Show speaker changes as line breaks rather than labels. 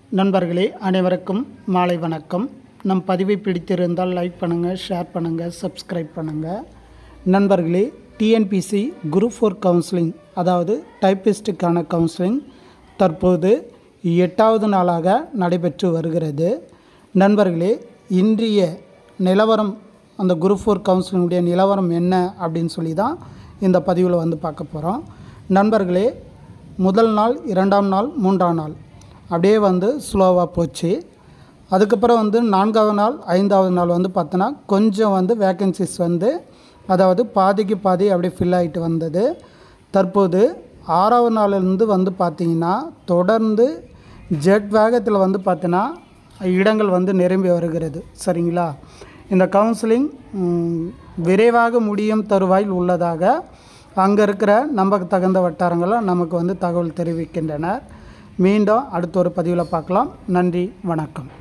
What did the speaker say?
நண்பர்களே அனைவருக்கும் மாலை வணக்கம் நம் பதிவை பிடித்திருந்தால் லைக் பண்ணுங்கள் ஷேர் பண்ணுங்கள் சப்ஸ்கிரைப் பண்ணுங்கள் நண்பர்களே டிஎன்பிசி குரூப் ஃபோர் கவுன்சிலிங் அதாவது டைப்பிஸ்ட்டுக்கான கவுன்சிலிங் தற்போது எட்டாவது நாளாக நடைபெற்று வருகிறது நண்பர்களே இன்றைய நிலவரம் அந்த குரூப் ஃபோர் கவுன்சிலிங்குடைய நிலவரம் என்ன அப்படின்னு சொல்லி தான் இந்த பதிவில் வந்து பார்க்க போகிறோம் நண்பர்களே முதல் நாள் இரண்டாம் நாள் மூன்றாம் நாள் அப்படியே வந்து ஸ்லோவாக போச்சு அதுக்கப்புறம் வந்து நான்காவது நாள் ஐந்தாவது நாள் வந்து பார்த்தோன்னா கொஞ்சம் வந்து வேக்கன்சிஸ் வந்து அதாவது பாதிக்கு பாதி அப்படியே ஃபில் ஆகிட்டு வந்தது தற்போது ஆறாவது நாள்லேருந்து வந்து பார்த்திங்கன்னா தொடர்ந்து ஜெட் வேகத்தில் வந்து பார்த்தீங்கன்னா இடங்கள் வந்து நிரம்பி வருகிறது சரிங்களா இந்த கவுன்சிலிங் ம், விரைவாக முடியும் தருவாயில் உள்ளதாக அங்கே இருக்கிற நம்பக்கு தகுந்த வட்டாரங்களில் நமக்கு வந்து தகவல் தெரிவிக்கின்றனர் மீண்டும் அடுத்த ஒரு பதிவில் பார்க்கலாம் நன்றி வணக்கம்